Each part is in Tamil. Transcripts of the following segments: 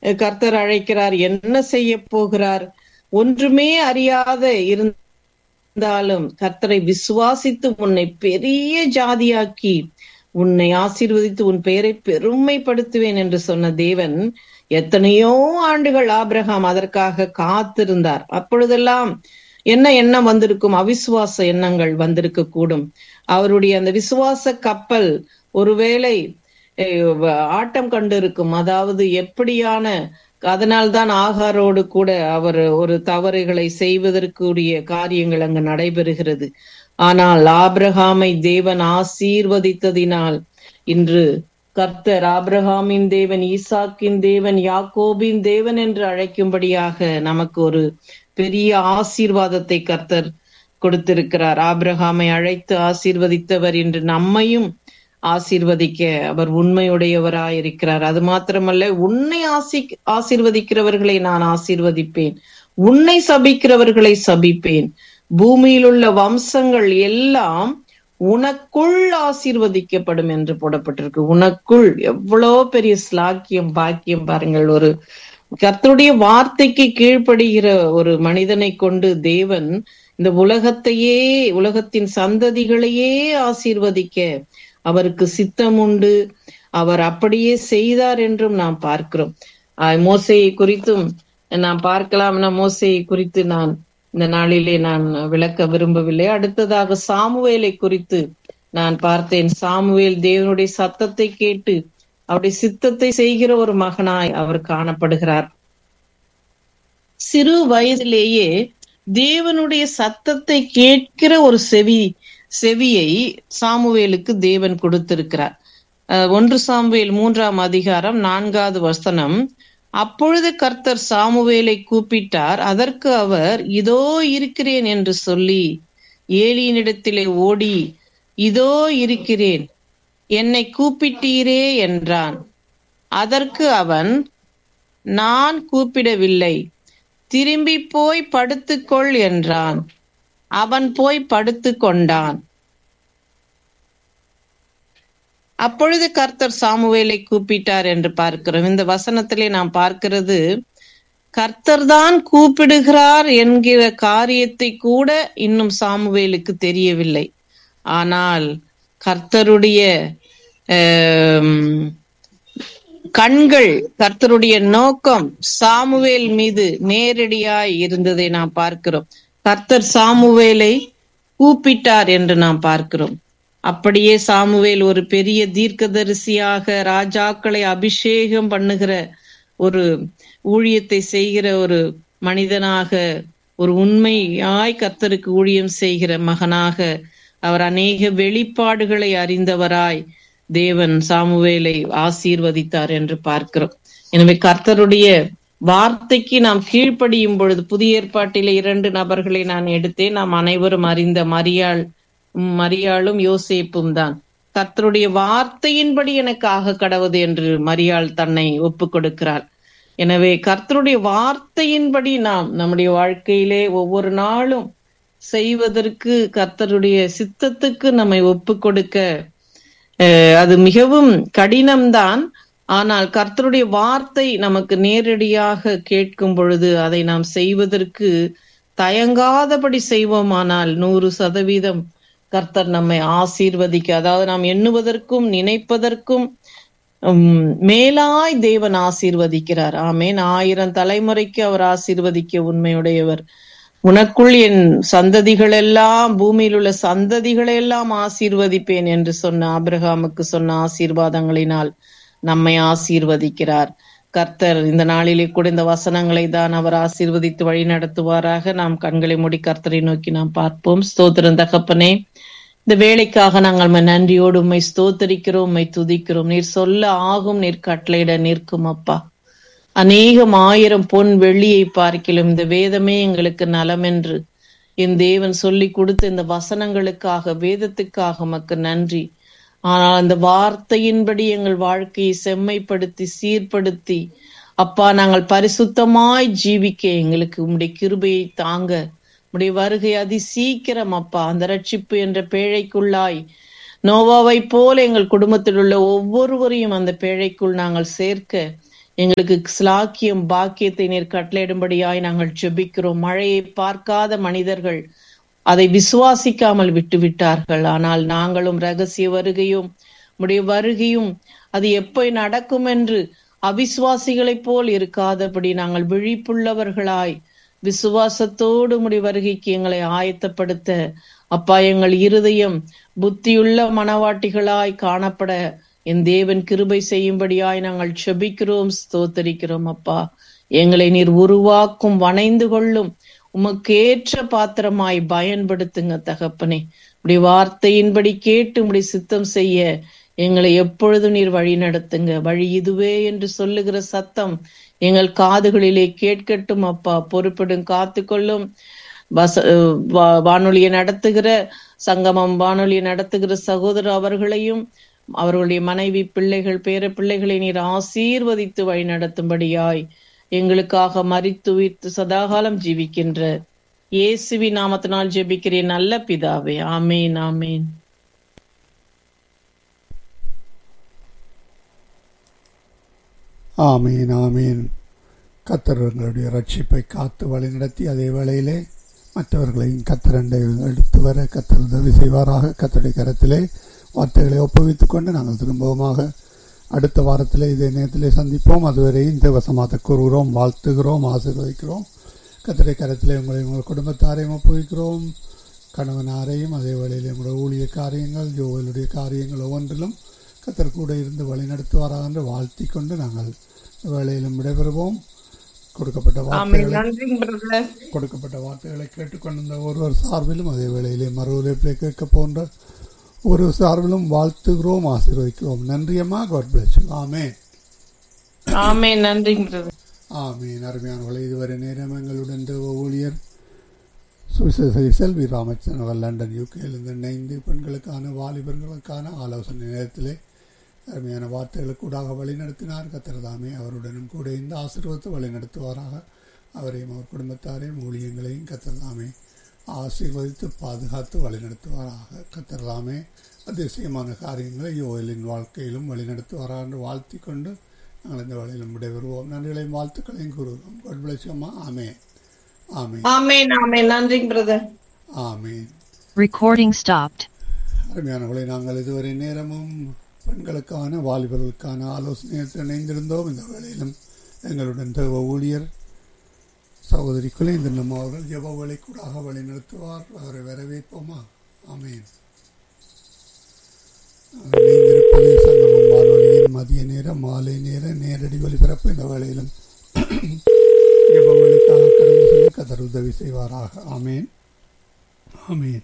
கர்த்தர் அழைக்கிறார் என்ன செய்ய போகிறார் ஒன்றுமே அறியாத இருந்தாலும் கர்த்தரை விசுவாசித்து உன்னை பெரிய ஜாதியாக்கி உன்னை ஆசீர்வதித்து உன் பெயரை பெருமைப்படுத்துவேன் என்று சொன்ன தேவன் எத்தனையோ ஆண்டுகள் ஆபிரகாம் அதற்காக காத்திருந்தார் அப்பொழுதெல்லாம் என்ன எண்ணம் வந்திருக்கும் அவிசுவாச எண்ணங்கள் வந்திருக்க கூடும் அவருடைய அந்த விசுவாச கப்பல் ஒருவேளை ஆட்டம் கண்டிருக்கும் அதாவது எப்படியான அதனால்தான் ஆகாரோடு கூட அவர் ஒரு தவறுகளை செய்வதற்குரிய காரியங்கள் அங்கு நடைபெறுகிறது ஆனால் ஆபிரகாமை தேவன் ஆசீர்வதித்ததினால் இன்று கர்த்தர் ஆபிரகாமின் தேவன் ஈசாக்கின் தேவன் யாக்கோபின் தேவன் என்று அழைக்கும்படியாக நமக்கு ஒரு பெரிய ஆசீர்வாதத்தை கர்த்தர் கொடுத்திருக்கிறார் ஆபிரகாமை அழைத்து ஆசீர்வதித்தவர் என்று நம்மையும் ஆசீர்வதிக்க அவர் உண்மையுடையவராயிருக்கிறார் அது மாத்திரமல்ல உன்னை ஆசி ஆசீர்வதிக்கிறவர்களை நான் ஆசீர்வதிப்பேன் உன்னை சபிக்கிறவர்களை சபிப்பேன் பூமியில் உள்ள வம்சங்கள் எல்லாம் உனக்குள் ஆசீர்வதிக்கப்படும் என்று போடப்பட்டிருக்கு உனக்குள் எவ்வளோ பெரிய ஸ்லாக்கியம் பாக்கியம் பாருங்கள் ஒரு கர்த்தருடைய வார்த்தைக்கு கீழ்ப்படுகிற ஒரு மனிதனை கொண்டு தேவன் இந்த உலகத்தையே உலகத்தின் சந்ததிகளையே ஆசீர்வதிக்க அவருக்கு சித்தம் உண்டு அவர் அப்படியே செய்தார் என்றும் நாம் பார்க்கிறோம் மோசையை குறித்தும் நாம் பார்க்கலாம் மோசையை குறித்து நான் இந்த நாளிலே நான் விளக்க விரும்பவில்லை அடுத்ததாக சாமுவேலை குறித்து நான் பார்த்தேன் சாமுவேல் தேவனுடைய சத்தத்தை கேட்டு அவருடைய சித்தத்தை செய்கிற ஒரு மகனாய் அவர் காணப்படுகிறார் சிறு வயதிலேயே தேவனுடைய சத்தத்தை கேட்கிற ஒரு செவி செவியை சாமுவேலுக்கு தேவன் கொடுத்திருக்கிறார் ஒன்று சாமுவேல் மூன்றாம் அதிகாரம் நான்காவது வசனம் அப்பொழுது கர்த்தர் சாமுவேலை கூப்பிட்டார் அதற்கு அவர் இதோ இருக்கிறேன் என்று சொல்லி ஏலியினிடத்திலே ஓடி இதோ இருக்கிறேன் என்னை கூப்பிட்டீரே என்றான் அதற்கு அவன் நான் கூப்பிடவில்லை திரும்பி போய் படுத்துக்கொள் என்றான் அவன் போய் படுத்து கொண்டான் அப்பொழுது கர்த்தர் சாமுவேலை கூப்பிட்டார் என்று பார்க்கிறோம் இந்த வசனத்திலே நாம் பார்க்கிறது கர்த்தர் தான் கூப்பிடுகிறார் என்கிற காரியத்தை கூட இன்னும் சாமுவேலுக்கு தெரியவில்லை ஆனால் கர்த்தருடைய கண்கள் கர்த்தருடைய நோக்கம் சாமுவேல் மீது நேரடியாய் இருந்ததை நாம் பார்க்கிறோம் கர்த்தர் சாமுவேலை கூப்பிட்டார் என்று நாம் பார்க்கிறோம் அப்படியே சாமுவேல் ஒரு பெரிய தீர்க்கதரிசியாக ராஜாக்களை அபிஷேகம் பண்ணுகிற ஒரு ஊழியத்தை செய்கிற ஒரு மனிதனாக ஒரு உண்மையாய் கர்த்தருக்கு ஊழியம் செய்கிற மகனாக அவர் அநேக வெளிப்பாடுகளை அறிந்தவராய் தேவன் சாமுவேலை ஆசீர்வதித்தார் என்று பார்க்கிறோம் எனவே கர்த்தருடைய வார்த்தைக்கு நாம் கீழ்ப்படியும் பொழுது புதிய ஏற்பாட்டிலே இரண்டு நபர்களை நான் எடுத்தேன் நாம் அனைவரும் அறிந்த மரியாள் மரியாளும் யோசேப்பும் தான் கர்த்தருடைய வார்த்தையின்படி எனக்கு ஆக கடவுது என்று மரியாள் தன்னை ஒப்பு கொடுக்கிறாள் எனவே கர்த்தருடைய வார்த்தையின்படி நாம் நம்முடைய வாழ்க்கையிலே ஒவ்வொரு நாளும் செய்வதற்கு கர்த்தருடைய சித்தத்துக்கு நம்மை ஒப்பு கொடுக்க அது மிகவும் கடினம்தான் ஆனால் கர்த்தருடைய வார்த்தை நமக்கு நேரடியாக கேட்கும் பொழுது அதை நாம் செய்வதற்கு தயங்காதபடி செய்வோமானால் நூறு சதவீதம் கர்த்தர் நம்மை ஆசீர்வதிக்க அதாவது நாம் எண்ணுவதற்கும் நினைப்பதற்கும் மேலாய் தேவன் ஆசீர்வதிக்கிறார் ஆமேன் ஆயிரம் தலைமுறைக்கு அவர் ஆசீர்வதிக்க உண்மையுடையவர் உனக்குள் என் சந்ததிகள் எல்லாம் பூமியில் உள்ள சந்ததிகளை எல்லாம் ஆசீர்வதிப்பேன் என்று சொன்ன ஆபிரகாமுக்கு சொன்ன ஆசீர்வாதங்களினால் நம்மை ஆசீர்வதிக்கிறார் கர்த்தர் இந்த நாளிலே கூட இந்த வசனங்களை தான் அவர் ஆசீர்வதித்து வழி நடத்துவாராக நாம் கண்களை மூடி கர்த்தரை நோக்கி நாம் பார்ப்போம் ஸ்தோத்திரம் தகப்பனே இந்த வேலைக்காக நாங்கள் நன்றியோடு உண்மை ஸ்தோத்தரிக்கிறோம் உண்மை துதிக்கிறோம் நீர் சொல்ல ஆகும் நீர் கட்டளையிட நிற்கும் அப்பா அநேகம் ஆயிரம் பொன் வெள்ளியை பார்க்கிலும் இந்த வேதமே எங்களுக்கு நலம் என்று என் தேவன் சொல்லி கொடுத்த இந்த வசனங்களுக்காக வேதத்துக்காக மக்கு நன்றி ஆனால் அந்த வார்த்தையின்படி எங்கள் வாழ்க்கையை செம்மைப்படுத்தி சீர்படுத்தி அப்பா நாங்கள் பரிசுத்தமாய் ஜீவிக்க எங்களுக்கு உம்முடைய கிருபையை தாங்க உடைய வருகை அதி சீக்கிரம் அப்பா அந்த ரட்சிப்பு என்ற பேழைக்குள்ளாய் நோவாவை போல எங்கள் குடும்பத்தில் உள்ள ஒவ்வொருவரையும் அந்த பேழைக்குள் நாங்கள் சேர்க்க எங்களுக்கு ஸ்லாக்கியம் பாக்கியத்தை நீர் கட்டளையிடும்படியாய் நாங்கள் ஜெபிக்கிறோம் மழையை பார்க்காத மனிதர்கள் அதை விசுவாசிக்காமல் விட்டு விட்டார்கள் ஆனால் நாங்களும் ரகசிய வருகையும் உடைய வருகையும் அது எப்போ நடக்கும் என்று அவிசுவாசிகளைப் போல் இருக்காதபடி நாங்கள் விழிப்புள்ளவர்களாய் விசுவாசத்தோடு முடி வருகைக்கு எங்களை ஆயத்தப்படுத்த அப்பா எங்கள் இருதயம் புத்தியுள்ள மனவாட்டிகளாய் காணப்பட என் தேவன் கிருபை செய்யும்படியாய் நாங்கள் செபிக்கிறோம் ஸ்தோத்தரிக்கிறோம் அப்பா எங்களை நீர் உருவாக்கும் வணைந்து கொள்ளும் உமக்கு ஏற்ற பாத்திரமாய் பயன்படுத்துங்க தகப்பனே உடைய வார்த்தையின்படி கேட்டு உடைய சித்தம் செய்ய எங்களை எப்பொழுதும் நீர் வழி நடத்துங்க வழி இதுவே என்று சொல்லுகிற சத்தம் எங்கள் காதுகளிலே கேட்கட்டும் அப்பா பொறுப்பிடும் காத்து கொள்ளும் வச வா- வானொலியை நடத்துகிற சங்கமம் வானொலியை நடத்துகிற சகோதரர் அவர்களையும் அவர்களுடைய மனைவி பிள்ளைகள் பேர பிள்ளைகளை நீர் ஆசீர்வதித்து வழி நடத்தும்படியாய் எங்களுக்காக மரித்து உயிர்த்து சதாகாலம் ஜீவிக்கின்ற இயேசுவி நாமத்தினால் ஜெபிக்கிறேன் நல்ல பிதாவே ஆமேன் ஆமேன் ஆமீன் ஆமீன் கத்தர் எங்களுடைய ரட்சிப்பை காத்து வழிநடத்தி அதே வேளையிலே மற்றவர்களையும் கத்தரண்டை எடுத்து வர கத்தர் உதவி செய்வாராக கத்தருடைய கரத்திலே வார்த்தைகளை ஒப்புவித்துக் கொண்டு நாங்கள் திரும்பவுமாக அடுத்த வாரத்தில் இதே நேரத்திலே சந்திப்போம் அதுவரை இந்த வசமாத்த கூறுகிறோம் வாழ்த்துகிறோம் ஆசீர்வதிக்கிறோம் கத்தருடைய கரத்திலே உங்களை உங்கள் குடும்பத்தாரையும் ஒப்புவிக்கிறோம் கணவனாரையும் அதே வேளையிலே உங்களுடைய ஊழிய காரியங்கள் ஜோவலுடைய காரியங்கள் ஒவ்வொன்றிலும் கத்தர் கூட இருந்து வழிநடத்துவாராக என்று வாழ்த்திக் கொண்டு நாங்கள் இந்த வேளையிலும் விடைபெறுவோம் கொடுக்கப்பட்ட ஆமேன் வார்த்தைகளை நன்றி பிரதர் கொடுக்கப்பட்ட வார்த்தைகளை கேட்டுக்கொண்டிருந்த ஒருவர் சார்பிலும் அதே வேளையிலே மறு உழைப்பிலே கேட்க போன்ற ஒரு சார்பிலும் வாழ்த்துகிறோம் ஆசீர்வதிக்கிறோம் நன்றியம்மா காட் பிளஸ் ஆமே ஆமேன் நன்றி பிரதர் ஆமீன் அருமையானவர்களே இதுவரை நேரம் எங்களுடன் தேவ ஊழியர் சுவிசேஷ செல்வி ராமச்சந்திரன் அவர் லண்டன் யூகேயிலிருந்து இணைந்து பெண்களுக்கான வாலிபர்களுக்கான ஆலோசனை நேரத்திலே அருமையான வார்த்தைகளுக்கூடாக வழிநடத்தினார் கத்திரதாமே அவருடனும் கூட இந்த ஆசீர்வத்தை வழிநடத்துவாராக அவரையும் அவர் குடும்பத்தாரையும் ஊழியங்களையும் கத்திரதாமே ஆசீர்வதித்து பாதுகாத்து வழிநடத்துவாராக கத்திரதாமே அதிசயமான காரியங்களை யோயலின் வாழ்க்கையிலும் வழிநடத்துவாராக என்று வாழ்த்தி கொண்டு நாங்கள் இந்த வேலையிலும் விடைபெறுவோம் நன்றிகளையும் வாழ்த்துக்களையும் கூறுகிறோம் God bless you அம்மா ஆமே ஆமே ஆமேன் ஆமேன் நன்றி பிரதர் ஆமேன் Recording stopped. அருமையானவர்களை நாங்கள் இதுவரை நேரமும் பெண்களுக்கான வாலிபர்களுக்கான ஆலோசனையில் இணைந்திருந்தோம் இந்த வேளையிலும் எங்களுடன் தேவ ஊழியர் சகோதரி குலேந்திரன் அவர்கள் ஜெப வேலை கூடாக வழி நடத்துவார் அவரை வரவேற்போமா ஆமேன் இணைந்திருப்பது சங்கமம் வானொலியின் மதிய நேரம் மாலை நேர நேரடி ஒலிபரப்பு இந்த வேளையிலும் ஜெப வேலைக்காக கடந்து செல்ல கதர் உதவி செய்வாராக ஆமேன் ஆமேன்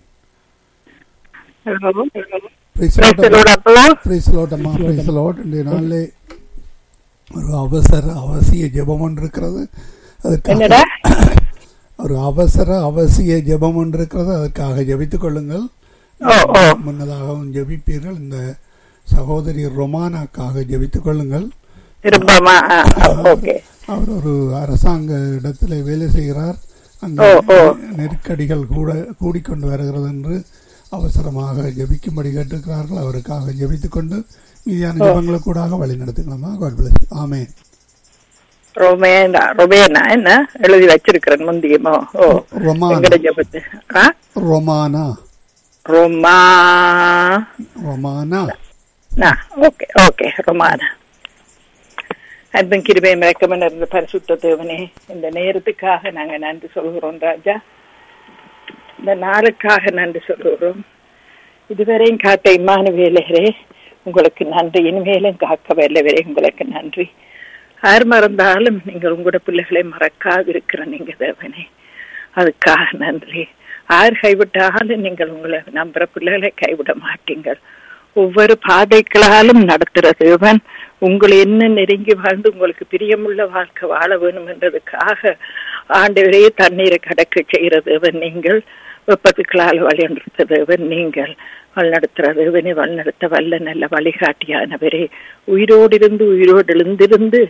ஹலோ Praise the Lord. பிரேசலோட அப்போ Praise the Lord, அம்மா Praise the Lord. இன்றைய நாளிலே ஒரு அவசர அவசிய ஜெபம் ஒன்று இருக்கிறது என்னடா அதற்காக ஒரு அவசர அவசிய ஜெபம் ஒன்று இருக்கிறது அதற்காக ஜெபித்துக் கொள்ளுங்கள் ஓ ஓ முன்னதாகவும் ஜெபிப்பீர்கள் இந்த சகோதரி ரொமானாக்காக ஜெபித்துக் கொள்ளுங்கள் திரும்பமா ஓகே அவர் ஒரு அரசாங்க இடத்திலே வேலை செய்கிறார் அங்கே ஓ, ஓ. நெருக்கடிகள் கூட கூடிக்கொண்டு வருகிறது என்று அவசரமாக ஜெபிக்கும்படி கேட்டிருக்கிறார்கள் அவருக்காக ஜெபித்துக் கொண்டு மீதியான ஜெபங்களை கூடாக வழி நடத்துக்கலாமா God bless you. ஆமென் ரொமேனா ரொமேனா என்ன எழுதி வச்சிருக்கிறேன் முந்தியமோ ஓ ரொமானா எங்கட ஜபத்து ஆ ரொமானா ரொமா ரொமானா ஓகே ஓகே ரொமானா அன்பன் கிருபையும் இறக்கமன் இருந்த பரிசுத்த தேவனே இந்த நேரத்துக்காக நாங்க நன்றி சொல்கிறோம் ராஜா இந்த நாளுக்காக நன்றி சொல்கிறோம் இதுவரையும் காத்த இம்மான வேலையரே உங்களுக்கு நன்றி இனிமேலும் காக்க வல்லவரே உங்களுக்கு நன்றி யார் மறந்தாலும் நீங்கள் உங்களோட பிள்ளைகளை மறக்காதிருக்கிற நீங்க தேவனே அதுக்காக நன்றி யார் கைவிட்டாலும் நீங்கள் உங்களை நம்புற பிள்ளைகளை கைவிட மாட்டீங்கள் ஒவ்வொரு பாதைகளாலும் நடத்துற தேவன் உங்களை என்ன நெருங்கி வாழ்ந்து உங்களுக்கு பிரியமுள்ள வாழ்க்கை வாழ வேணும் என்றதுக்காக ஆண்டவரே தண்ணீரை கடக்க செய்கிற தேவன் நீங்கள் வெப்பத்துக்களால் வழிநடத்த தேவன் நீங்கள் வழிநடத்துற தேவனை வழிநடத்த வல்ல நல்ல வழிகாட்டியானவரே உயிரோடு இருந்து உயிரோடு எழுந்திருந்து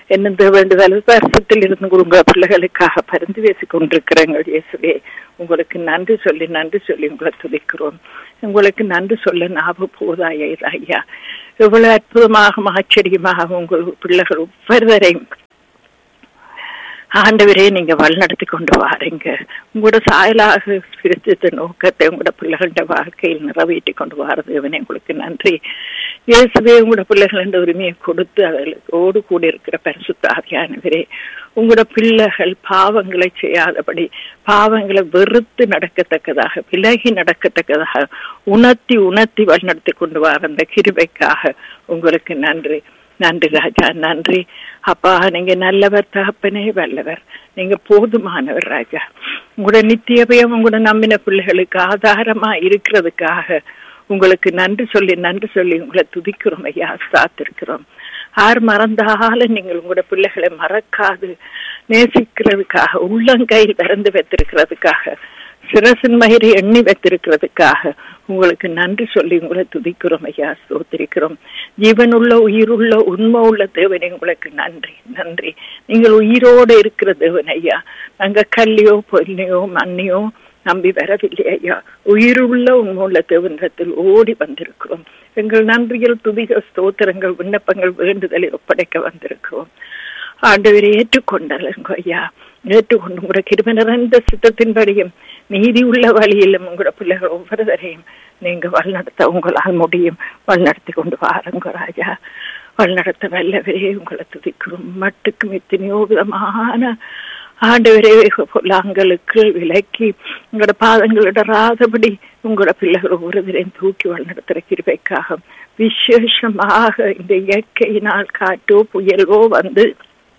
என்ன வேண்டுதல் வருஷத்தில் இருந்து உங்க பிள்ளைகளுக்காக பரிந்து பேசிக் கொண்டிருக்கிறேங்க இயேசுவே உங்களுக்கு நன்றி சொல்லி நன்றி சொல்லி உங்களை துதிக்கிறோம் உங்களுக்கு நன்றி சொல்ல ஞாபகம் போதாய ஐயா எவ்வளவு அற்புதமாக ஆச்சரியமாக உங்கள் பிள்ளைகள் ஒவ்வொருவரையும் ஆண்டவரே நீங்க வழிநடத்தி கொண்டு வாரீங்க உங்களோட சாயலாக சிரித்த நோக்கத்தை உங்களோட பிள்ளைகளோட வாழ்க்கையில் நிறைவேற்றி கொண்டு வாரது இவனே உங்களுக்கு நன்றி இயேசுவே உங்களோட பிள்ளைகள் என்ற உரிமையை கொடுத்து அவர்களோடு கூட இருக்கிற பரிசுத்தாதியானவரே உங்களோட பிள்ளைகள் பாவங்களை செய்யாதபடி பாவங்களை வெறுத்து நடக்கத்தக்கதாக விலகி நடக்கத்தக்கதாக உணர்த்தி உணர்த்தி வழிநடத்தி கொண்டு வர அந்த கிருபைக்காக உங்களுக்கு நன்றி நன்றி ராஜா நன்றி அப்பா நீங்க நல்லவர் தகப்பனே வல்லவர் நீங்க போதுமானவர் ராஜா உங்களோட நித்தியபயம் உங்களோட நம்பின பிள்ளைகளுக்கு ஆதாரமா இருக்கிறதுக்காக உங்களுக்கு நன்றி சொல்லி நன்றி சொல்லி உங்களை துதிக்கிறோம் ஐயா சாத்திருக்கிறோம் யார் மறந்தாலும் நீங்கள் உங்களோட பிள்ளைகளை மறக்காது நேசிக்கிறதுக்காக உள்ளங்கையில் திறந்து வைத்திருக்கிறதுக்காக சிரசின் மயிரை எண்ணி வைத்திருக்கிறதுக்காக உங்களுக்கு நன்றி சொல்லி உங்களை துதிக்கிறோம் ஐயா சோத்திருக்கிறோம் ஜீவனுள்ள உயிருள்ள உண்மை உள்ள தேவனை உங்களுக்கு நன்றி நன்றி நீங்கள் உயிரோடு இருக்கிற தேவன் ஐயா நாங்க கல்லையோ பொல்லையோ மண்ணையோ நம்பி வரவில்லை ஐயா உயிருள்ள உண்மையுள்ள தேவனிடத்தில் ஓடி வந்திருக்கிறோம் எங்கள் நன்றிகள் துதிக ஸ்தோத்திரங்கள் விண்ணப்பங்கள் வேண்டுதலில் ஒப்படைக்க வந்திருக்கிறோம் ஆண்டவரை ஏற்றுக்கொண்டாலுங்க ஐயா ஏற்றுக்கொண்டு உங்களோட கிரும நிறைந்த சித்தத்தின்படியும் நீதி உள்ள வழியிலும் உங்களோட பிள்ளைகள் ஒவ்வொருவரையும் நீங்க வழிநடத்த உங்களால் முடியும் வழிநடத்தி கொண்டு வாருங்க ராஜா வழிநடத்த வல்லவரே உங்களை துதிக்கிறோம் மட்டுக்கும் எத்தனையோ விதமான ஆண்டவரே பொல்லாங்களுக்கு விலக்கி உங்களோட பாதங்களிடராதபடி உங்களோட பிள்ளைகள் ஒவ்வொருவரையும் தூக்கி வழிநடத்துற கிருபைக்காக விசேஷமாக இந்த இயற்கையினால் காற்றோ புயலோ வந்து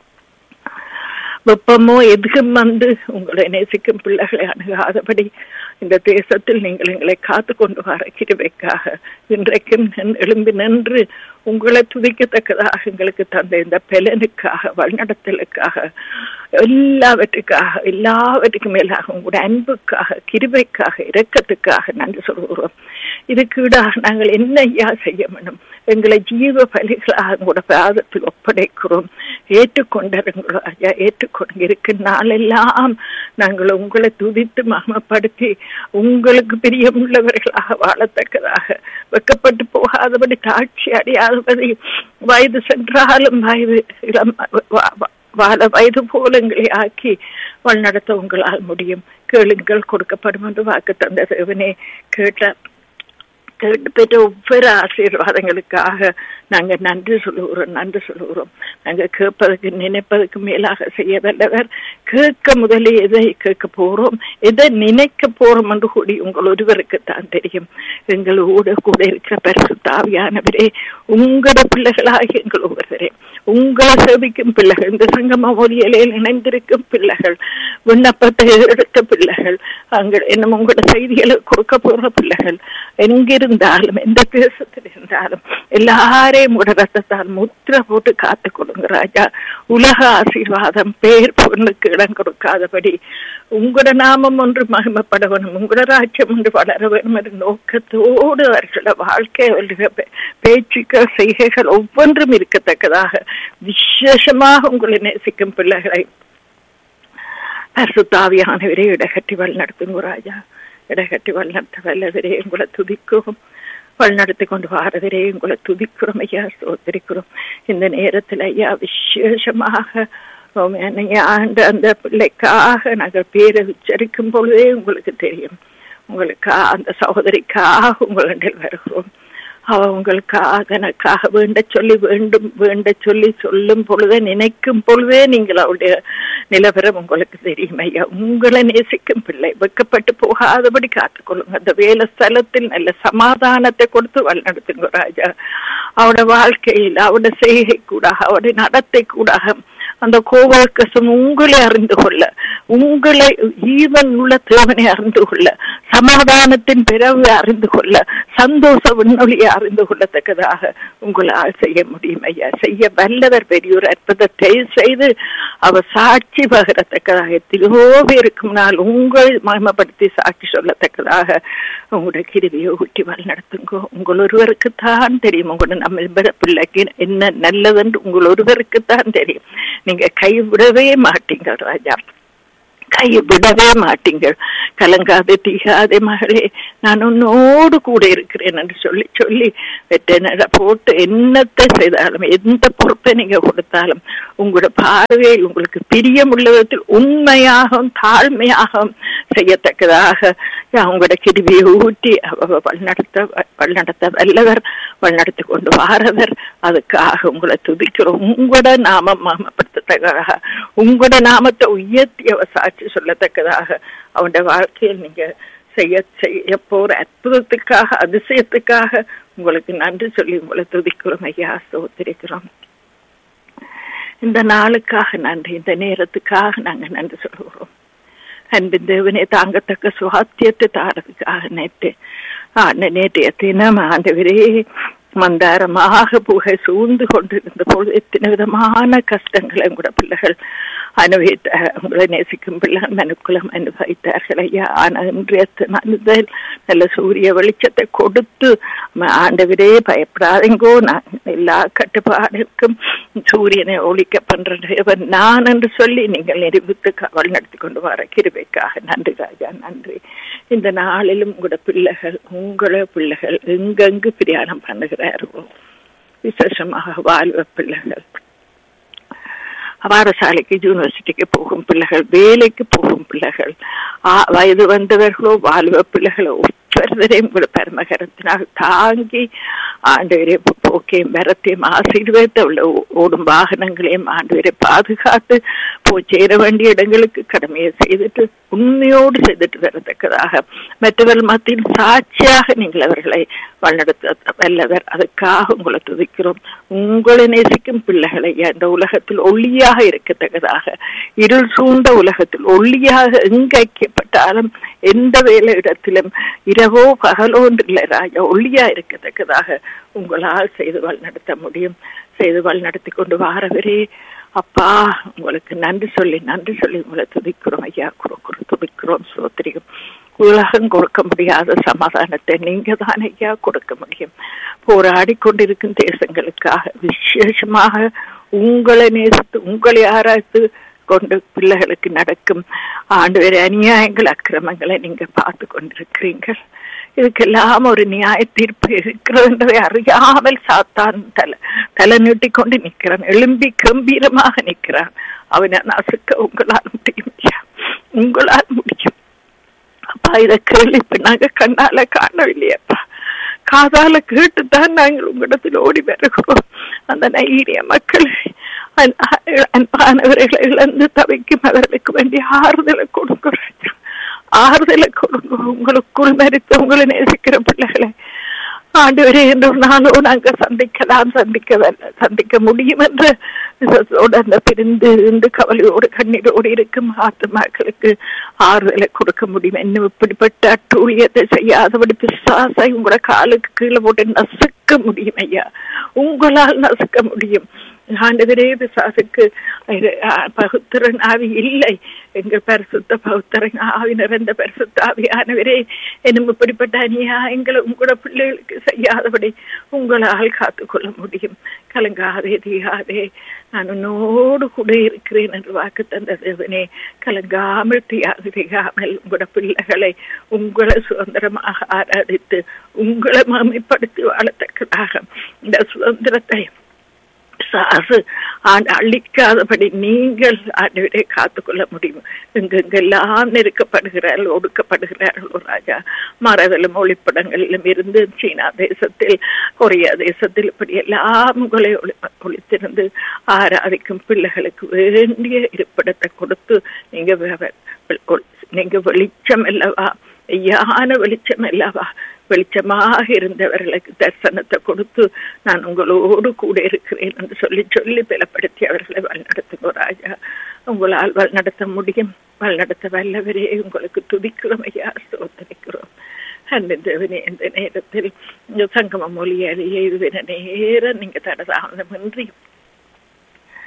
வெப்பமோ எதுக்கும் வந்து உங்களை நேசிக்கும் பிள்ளைகளை அணுகாதபடி இந்த தேசத்தில் நீங்கள் எங்களை காத்து கொண்டு வர கிருபைக்காக இன்றைக்கும் எழும்பி நின்று உங்களை துதிக்கத்தக்கதாக எங்களுக்கு தந்த இந்த பலனுக்காக வழிநடத்தலுக்காக எல்லாவற்றுக்காக எல்லாவற்றுக்கும் மேலாக உங்களுடைய அன்புக்காக கிருபைக்காக இரக்கத்துக்காக நன்றி சொல்கிறோம் இதுக்கீடாக நாங்கள் என்ன ஐயா செய்ய வேணும் எங்களை ஜீவ பலிகளாக உங்களோட பாதத்தில் ஒப்படைக்கிறோம் ஏற்றுக்கொண்டவங்களோ ஐயா ஏற்றுக்கொண்டு இருக்கும் நாளெல்லாம் நாங்கள் உங்களை துதித்து மகமப்படுத்தி உங்களுக்கு பிரியமுள்ளவர்களாக வாழத்தக்கதாக வெக்கப்பட்டு போகாதபடி தாட்சி அடையாதபடி வயது சென்றாலும் வயது இளம் வாழ வயது போல எங்களை ஆக்கி வழிநடத்த உங்களால் முடியும் கேளுங்கள் கொடுக்கப்படும் என்று வாக்கு தந்த தேவனே கேட்ட கேட்டு பெற்ற ஒவ்வொரு ஆசீர்வாதங்களுக்காக நாங்க நன்றி சொல்லுகிறோம் நன்றி சொல்லுகிறோம் நாங்க கேட்பதற்கு நினைப்பதற்கு மேலாக செய்ய வல்லவர் கேட்க முதலே எதை கேட்க போறோம் எதை நினைக்க போறோம் என்று கூடி உங்கள் ஒருவருக்கு தான் தெரியும் எங்களோட கூட இருக்கிற பரிசுத்தாவியானவரே உங்களோட பிள்ளைகளாக எங்கள் ஒவ்வொருவரே உங்களை சேவிக்கும் பிள்ளைகள் இந்த சங்கம மொழியிலையில் இணைந்திருக்கும் பிள்ளைகள் விண்ணப்பத்தை எடுத்த பிள்ளைகள் அங்க என்ன உங்களோட செய்திகளை கொடுக்க போற பிள்ளைகள் எங்கிருந்தாலும் எந்த தேசத்தில் இருந்தாலும் எல்லாரையும் உங்களோட ரத்தத்தால் முத்திர போட்டு காத்து கொடுங்க ராஜா உலக ஆசீர்வாதம் பேர் பொண்ணுக்கு இடம் கொடுக்காதபடி உங்களோட நாமம் ஒன்று மகிமப்பட வேணும் உங்களோட ராஜ்யம் ஒன்று வளர வேணும் என்ற நோக்கத்தோடு அவர்களோட வாழ்க்கை பேச்சுக்கள் செய்கைகள் ஒவ்வொன்றும் இருக்கத்தக்கதாக விசேஷமாக உங்களை நேசிக்கும் பிள்ளைகளை பரிசுத்தாவியானவரே இடகட்டி வழிநடத்துங்க ராஜா இடகட்டி வழிநடத்த வல்லவரே உங்களை துதிக்கும் வழிநடத்தி கொண்டு வாரவரே உங்களை துதிக்கிறோம் ஐயா சோதரிக்கிறோம் இந்த நேரத்தில் ஐயா விசேஷமாக ஆண்டு அந்த பிள்ளைக்காக நாங்கள் பேரை உச்சரிக்கும் பொழுதே உங்களுக்கு தெரியும் உங்களுக்கு அந்த சகோதரிக்காக உங்களிடம் வருகிறோம் அவ உங்களுக்காக எனக்காக வேண்ட சொல்லி வேண்டும் வேண்ட சொல்லி சொல்லும் பொழுதே நினைக்கும் பொழுதே நீங்கள் அவருடைய நிலவரம் உங்களுக்கு தெரியும் ஐயா உங்களை நேசிக்கும் பிள்ளை வெக்கப்பட்டு போகாதபடி காத்துக்கொள்ளுங்க அந்த வேலை ஸ்தலத்தில் நல்ல சமாதானத்தை கொடுத்து வழிநடத்துங்க ராஜா அவட வாழ்க்கையில் அவட செய்கை கூட அவட நடத்தை கூட அந்த கோவல்கசம் உங்களை அறிந்து கொள்ள உங்களை ஈவன் உள்ள தேவனை அறிந்து கொள்ள சமாதானத்தின் பிறகு அறிந்து கொள்ள சந்தோஷ விண்ணொலியை அறிந்து கொள்ளத்தக்கதாக உங்களால் செய்ய முடியும் ஐயா செய்ய வல்லவர் பெரியோர் அற்புதத்தை செய்து அவ சாட்சி பகரத்தக்கதாக எத்தனையோ பேருக்கு முன்னால் உங்கள் மகிமைப்படுத்தி சாட்சி சொல்லத்தக்கதாக உங்களுடைய கிருவியை ஊட்டி வழி நடத்துங்க உங்கள் ஒருவருக்குத்தான் தெரியும் உங்களோட நம்ம பிள்ளைக்கு என்ன நல்லதென்று உங்கள் ஒருவருக்குத்தான் தெரியும் நீங்க கைவிடவே மாட்டீங்க ராஜா கை விடவே மாட்டீங்கள் கலங்காதே தீகாதே மகளே நான் உன்னோடு கூட இருக்கிறேன் என்று சொல்லி சொல்லி வெட்டனட போட்டு என்னத்தை செய்தாலும் எந்த பொறுப்பை நீங்க கொடுத்தாலும் உங்களோட பார்வையில் உங்களுக்கு பிரியம் உள்ள விதத்தில் உண்மையாகவும் தாழ்மையாகவும் செய்யத்தக்கதாக அவங்களோட கிருவியை ஊட்டி அவ வழிநடத்த வழிநடத்த வல்லவர் வழிநடத்தி கொண்டு வாரவர் அதுக்காக உங்களை துதிக்கிறோம் உங்களோட நாமம் மாமப்படுத்தத்தக்கதாக உங்களோட நாமத்தை உயர்த்தி அவ சாட்சி சொல்லத்தக்கதாக அவனுடைய வாழ்க்கையில் நீங்க செய்ய செய்ய போற அற்புதத்துக்காக அதிசயத்துக்காக உங்களுக்கு நன்றி சொல்லி உங்களை துதிக்கிறோம் ஐயா சோத்திரிக்கிறோம் இந்த நாளுக்காக நன்றி இந்த நேரத்துக்காக நாங்க நன்றி சொல்கிறோம் அன்பின் தேவனே தாங்கத்தக்க சுவாத்தியத்தை தாரதுக்காக நேற்று ஆண்டு நேற்றைய தினம் ஆண்டவரே மந்தாரமாக புகை சூழ்ந்து கொண்டிருந்த பொழுது எத்தனை விதமான கஷ்டங்களை கூட பிள்ளைகள் அனுபவித்த உங்களை நேசிக்கும் பிள்ளைகள் மனுக்குலம் அனுபவித்தார்கள் ஐயா ஆனால் இன்றைய மனிதர் நல்ல சூரிய வெளிச்சத்தை கொடுத்து ஆண்டவரே பயப்படாதீங்கோ நான் எல்லா கட்டுப்பாடுக்கும் சூரியனை ஒழிக்க பண்றவன் நான் என்று சொல்லி நீங்கள் நிரூபித்து கவல் நடத்தி கொண்டு வர கிருபைக்காக நன்றி ராஜா நன்றி இந்த நாளிலும் உங்களோட பிள்ளைகள் உங்களோட பிள்ளைகள் எங்கெங்கு பிரயாணம் பண்ணுகிறார்களோ விசேஷமாக வாழ்வ பிள்ளைகள் பாடசாலைக்கு யூனிவர்சிட்டிக்கு போகும் பிள்ளைகள் வேலைக்கு போகும் பிள்ளைகள் வயது வந்தவர்களோ வாழ்வ பிள்ளைகளோ ஒவ்வொருவரையும் கூட பரமகரத்தினால் தாங்கி ஆண்டவரை போக்கையும் வரத்தையும் ஆசீர்வதித்து உள்ள ஓடும் வாகனங்களையும் ஆண்டவரை பாதுகாத்து போய் சேர வேண்டிய இடங்களுக்கு கடமையை செய்துட்டு உண்மையோடு செய்துட்டு வரத்தக்கதாக மற்றவர்கள் மத்தியில் சாட்சியாக நீங்கள் அவர்களை வழிநடத்த வல்லவர் அதுக்காக உங்களை துதிக்கிறோம் உங்களை நேசிக்கும் பிள்ளைகளை இந்த உலகத்தில் ஒளியாக இருக்கத்தக்கதாக இருள் சூழ்ந்த உலகத்தில் ஒளியாக எங்கைக்கப்பட்டாலும் எந்த வேலை இடத்திலும் இரவோ பகலோ இல்லை ராஜா ஒளியா இருக்கத்தக்கதாக உங்களால் செய்து வழிநடத்த முடியும் செய்து வழிநடத்தி கொண்டு வாரவரே அப்பா உங்களுக்கு நன்றி சொல்லி நன்றி சொல்லி உங்களை துதிக்கிறோம் ஐயா கொடுக்கிறோம் துதிக்கிறோம் சோத்திரிகம் உலகம் கொடுக்க முடியாத சமாதானத்தை நீங்க தான் ஐயா கொடுக்க முடியும் போராடி கொண்டிருக்கும் தேசங்களுக்காக விசேஷமாக உங்களை நேசித்து உங்களை ஆராய்த்து கொண்டு பிள்ளைகளுக்கு நடக்கும் ஆண்டு வேறு அநியாயங்கள் அக்கிரமங்களை நீங்க பார்த்து கொண்டிருக்கிறீர்கள் இதுக்கெல்லாம் ஒரு நியாய தீர்ப்பு இருக்கிறது அறியாமல் சாத்தான் தலை தலை நீட்டி கொண்டு நிற்கிறான் எழும்பி கம்பீரமாக நிற்கிறான் அவனை நசுக்க உங்களால் முடியும் உங்களால் முடியும் அப்பா இதை கேள்வி இப்ப நாங்க கண்ணால காணவில்லையப்பா காதால கேட்டுத்தான் நாங்கள் உங்களிடத்தில் ஓடி வருகிறோம் அந்த நைரிய மக்களை அன்பானவர்களை இழந்து தவிக்கும் அவர்களுக்கு வேண்டிய ஆறுதலை கொடுக்கிறோம் ஆறுதலை கொடுங்க உங்களுக்குள் மறித்து உங்களை நேசிக்கிற பிள்ளைகளை ஆண்டவரே என்று நாளோ நாங்க சந்திக்கலாம் சந்திக்க சந்திக்க முடியும் என்று அந்த பிரிந்து இருந்து கவலையோடு கண்ணீரோடு இருக்கும் ஆத்மாக்களுக்கு ஆறுதலை கொடுக்க முடியும் இன்னும் இப்படிப்பட்ட அட்டூழியத்தை செய்யாதபடி பிசாசை உங்களோட காலுக்கு கீழே போட்டு நசுக்க முடியும் ஐயா உங்களால் நசுக்க முடியும் ஆண்டவரே பிசாசுக்கு பகுத்தரன் ஆவி இல்லை எங்கள் பரிசுத்த பகுத்தரன் ஆவி நிறைந்த பரிசுத்த ஆவியானவரே என்னும் இப்படிப்பட்ட அநியாயங்களை உங்களோட பிள்ளைகளுக்கு செய்யாதபடி உங்களால் காத்துக்கொள்ள முடியும் கலங்காதே தீயாதே நான் உன்னோடு கூட இருக்கிறேன் என்று வாக்கு தந்த தேவனே கலங்காமல் தீயாது தீயாமல் உங்களோட பிள்ளைகளை உங்களை சுதந்திரமாக ஆராதித்து உங்களை மகிமைப்படுத்தி வாழத்தக்கதாக இந்த சுதந்திரத்தை சாசு அழிக்காதபடி நீங்கள் ஆண்டவரை காத்துக்கொள்ள முடியும் எங்கெங்கெல்லாம் நெருக்கப்படுகிறார்கள் ஒடுக்கப்படுகிறார்கள் ராஜா மரதலும் ஒளிப்படங்களிலும் இருந்து சீனா தேசத்தில் கொரியா தேசத்தில் இப்படி எல்லாம் உங்களை ஒளி ஒளித்திருந்து ஆராதிக்கும் பிள்ளைகளுக்கு வேண்டிய இருப்பிடத்தை கொடுத்து நீங்க நீங்க வெளிச்சம் அல்லவா ஐயான வெளிச்சம் அல்லவா வெளிச்சமாக இருந்தவர்களுக்கு தரிசனத்தை கொடுத்து நான் உங்களோடு கூட இருக்கிறேன் என்று சொல்லி சொல்லி பலப்படுத்தி அவர்களை வழிநடத்துங்க ராஜா உங்களால் வழிநடத்த முடியும் வழிநடத்த வல்லவரே உங்களுக்கு துதிக்கிறோம் ஐயா சோதரிக்கிறோம் அன்பின் தேவனே இந்த நேரத்தில் சங்கம மொழியாலேயே இதுவரை நேரம் நீங்க தடதாமதமின்றி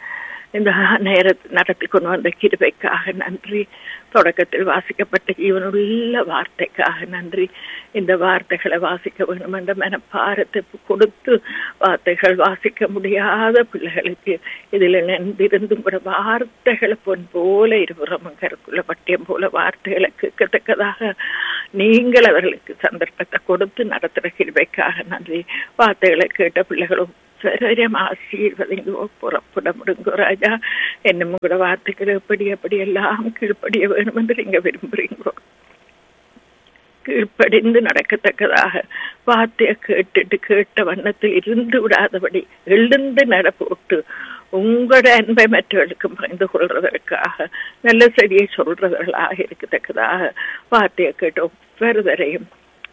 இந்த நேரத்தை நடத்தி கொண்டு வந்த கிருபைக்காக நன்றி தொடக்கத்தில் வாசிக்கப்பட்ட ஜீவனுள்ள வார்த்தைக்காக நன்றி இந்த வார்த்தைகளை வாசிக்க வேண்டும் என்ற மனப்பாரத்தை கொடுத்து வார்த்தைகள் வாசிக்க முடியாத பிள்ளைகளுக்கு இதில் நன்றிருந்தும் கூட வார்த்தைகளை பொன் போல இருபுறமும் கருக்குள்ள பட்டியம் போல வார்த்தைகளை கேட்கத்தக்கதாக நீங்கள் அவர்களுக்கு சந்தர்ப்பத்தை கொடுத்து நடத்துகிற கிருபைக்காக நன்றி வார்த்தைகளை கேட்ட பிள்ளைகளும் சரீரம் ஆசீர்வதிங்கோ புறப்பட முடுங்கோ ராஜா என்னும் கூட வார்த்தைகள் எப்படி எப்படி எல்லாம் கீழ்ப்படிய வேணும் என்று நீங்க விரும்புறீங்கோ கீழ்ப்படிந்து நடக்கத்தக்கதாக வார்த்தையை கேட்டுட்டு கேட்ட வண்ணத்தில் இருந்து விடாதபடி எழுந்து நடப்போட்டு உங்களோட அன்பை மற்றவர்களுக்கும் பகிர்ந்து கொள்றதற்காக நல்ல செடியை சொல்றவர்களாக இருக்கத்தக்கதாக வார்த்தையை கேட்டு ஒவ்வொருவரையும்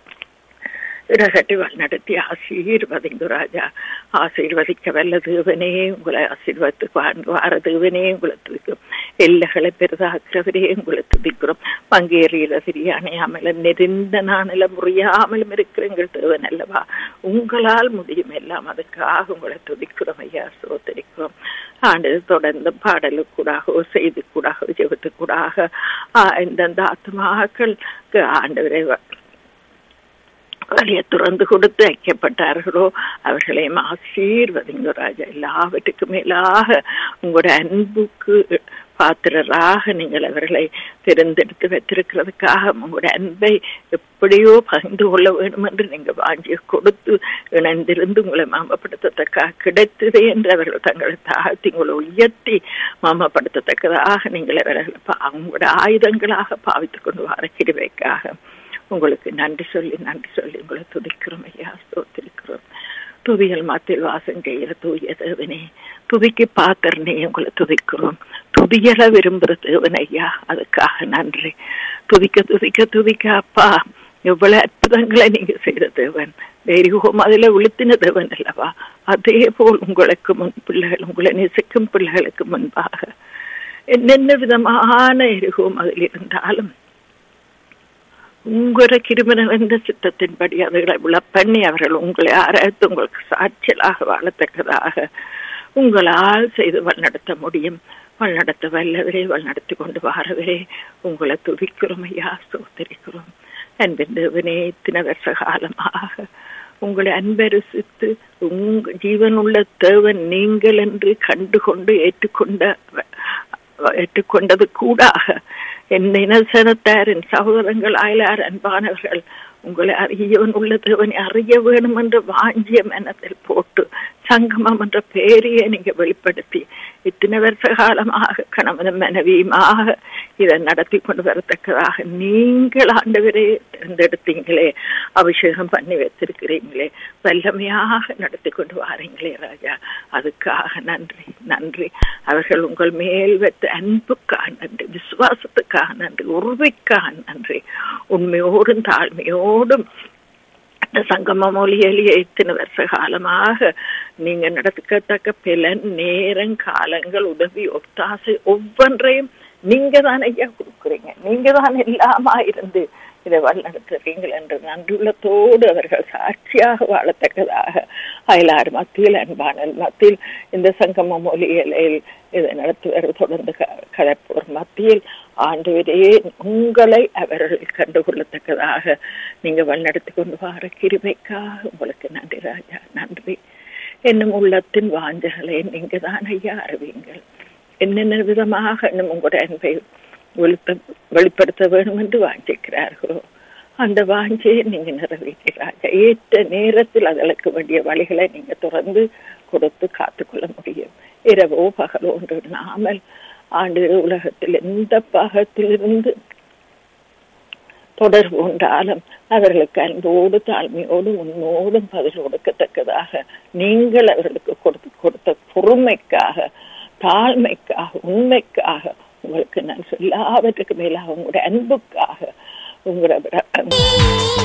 இடகட்டி நடத்தி ஆசீர்வதிங்க ராஜா ஆசீர்வதிக்க வல்ல தேவனே உங்களை ஆசீர்வத்து வார தேவனே உங்களை துதிக்கும் எல்லைகளை பெரிதாக்குறவரே உங்களை துதிக்கிறோம் பங்கேறியில தெரியாமையாமல நெறிந்த நாணில முறியாமலும் இருக்கிற எங்கள் தேவன் அல்லவா உங்களால் முடியும் எல்லாம் அதுக்காக உங்களை துதிக்கிறோம் ஐயா சோதரிக்கிறோம் ஆண்டு தொடர்ந்து பாடலுக்கூடாக செய்தி கூடாக ஜெபத்துக்கூடாக இந்தந்த ஆத்மாக்களுக்கு ஆண்டு வழியை துறந்து கொடுத்து ஐக்கப்பட்டார்களோ அவர்களையும் ஆசீர்வதிங்க ராஜா எல்லாவற்றுக்கும் மேலாக உங்களோட அன்புக்கு பாத்திரராக நீங்கள் அவர்களை தெரிந்தெடுத்து வைத்திருக்கிறதுக்காக உங்களோட அன்பை எப்படியோ பகிர்ந்து கொள்ள வேண்டும் என்று நீங்க வாங்கி கொடுத்து இணைந்திருந்து உங்களை மாமப்படுத்தத்தக்காக கிடைத்ததே என்று அவர்கள் தங்களை தாழ்த்தி உங்களை உயர்த்தி மாமப்படுத்தத்தக்கதாக நீங்கள் அவர்களை அவங்களோட ஆயுதங்களாக பாவித்துக் கொண்டு வர கிருவைக்காக உங்களுக்கு நன்றி சொல்லி நன்றி சொல்லி உங்களை துதிக்கிறோம் ஐயா ஸ்தோத்திருக்கிறோம் துதிகள் மாத்தில் வாசம் செய்கிற தூய தேவனே துதிக்கு பாத்திரனே உங்களை துதிக்கிறோம் துதியல விரும்புற தேவன் ஐயா அதுக்காக நன்றி துதிக்க துதிக்க துதிக்க அப்பா எவ்வளவு அற்புதங்களை நீங்க செய்த தேவன் வேரிகோம் அதுல உளுத்தின தேவன் அல்லவா அதே போல் உங்களுக்கு முன் பிள்ளைகள் உங்களை நேசிக்கும் பிள்ளைகளுக்கு முன்பாக என்னென்ன விதமான எரிகோம் அதில் இருந்தாலும் உங்களோட கிருமணம் எந்த சித்தத்தின்படி அவர்களை விழப்பண்ணி அவர்கள் உங்களை ஆராய்த்து உங்களுக்கு சாட்சியலாக வாழத்தக்கதாக உங்களால் செய்து வழிநடத்த முடியும் வழிநடத்த வல்லவரே வழிநடத்தி கொண்டு வாரவரே உங்களை துதிக்கிறோம் ஐயா சோதரிக்கிறோம் அன்பின் தேவனே இத்தனை வருஷ காலமாக உங்களை அன்பரிசித்து உங்க ஜீவனுள்ள தேவன் நீங்கள் என்று கண்டுகொண்டு ஏற்றுக்கொண்ட ஏற்றுக்கொண்டது கூடாக என் இனசனத்தார் என் சகோதரங்கள் ஆயலார் அன்பானவர்கள் உங்களை அறியவன் உள்ள தேவனை அறிய வேணும் என்று வாஞ்சிய மனத்தில் போட்டு சங்கமம் என்ற பெயரையே நீங்க வெளிப்படுத்தி இத்தனை வருஷ காலமாக கணவனும் மனைவியுமாக இதை நடத்தி கொண்டு வரத்தக்கதாக நீங்கள் ஆண்டவரே தேர்ந்தெடுத்தீங்களே அபிஷேகம் பண்ணி வைத்திருக்கிறீங்களே வல்லமையாக நடத்தி கொண்டு வாரீங்களே ராஜா அதுக்காக நன்றி நன்றி அவர்கள் உங்கள் மேல் வைத்த அன்புக்காக நன்றி விசுவாசத்துக்காக நன்றி உறுதிக்காக நன்றி உண்மையோடும் தாழ்மையோடும் அந்த சங்கம மொழியிலேயே இத்தனை வருஷ காலமாக நீங்க நடக்கத்தக்க பலன் நேரம் காலங்கள் உதவி ஒத்தாசை ஒவ்வொன்றையும் நீங்க தான் ஐயா கொடுக்குறீங்க நீங்க தான் எல்லாமா இருந்து இதை வழிநடத்துறீங்கள் என்று நன்றுள்ளத்தோடு அவர்கள் சாட்சியாக வாழத்தக்கதாக அயலாறு மத்தியில் அன்பானல் மத்தியில் இந்த சங்கம மொழியிலையில் இதை நடத்துவது தொடர்ந்து கலப்போர் மத்தியில் ஆண்டுவரே உங்களை அவர்கள் கண்டுகொள்ளத்தக்கதாக நீங்க வழிநடத்தி கொண்டு வர கிருமைக்காக உங்களுக்கு நன்றி ராஜா நன்றி என்னும் உள்ளத்தின் வாஞ்சல்களை நீங்க தான் ஐயா அறிவீங்கள் என்னென்ன விதமாக இன்னும் உங்களுடைய அன்பை வெளிப்படுத்த வேண்டும் என்று வாஞ்சிக்கிறார்களோ அந்த வாஞ்சையை நீங்க நிறைவேற்றாங்க ஏற்ற நேரத்தில் அதற்கு வேண்டிய வழிகளை நீங்க தொடர்ந்து கொடுத்து காத்துக்கொள்ள முடியும் இரவோ பகலோ ஒன்று நாமல் ஆண்டு உலகத்தில் எந்த பாகத்திலிருந்து தொடர்பு உண்டாலும் அவர்களுக்கு அன்போடு தாழ்மையோடு உன்னோடும் பதில் கொடுக்கத்தக்கதாக நீங்கள் அவர்களுக்கு கொடுத்து கொடுத்த பொறுமைக்காக தாழ்மைக்காக உண்மைக்காக உங்களுக்கு நான் எல்லாவற்றுக்கு மேலாக உங்களுடைய அன்புக்காக உங்களோட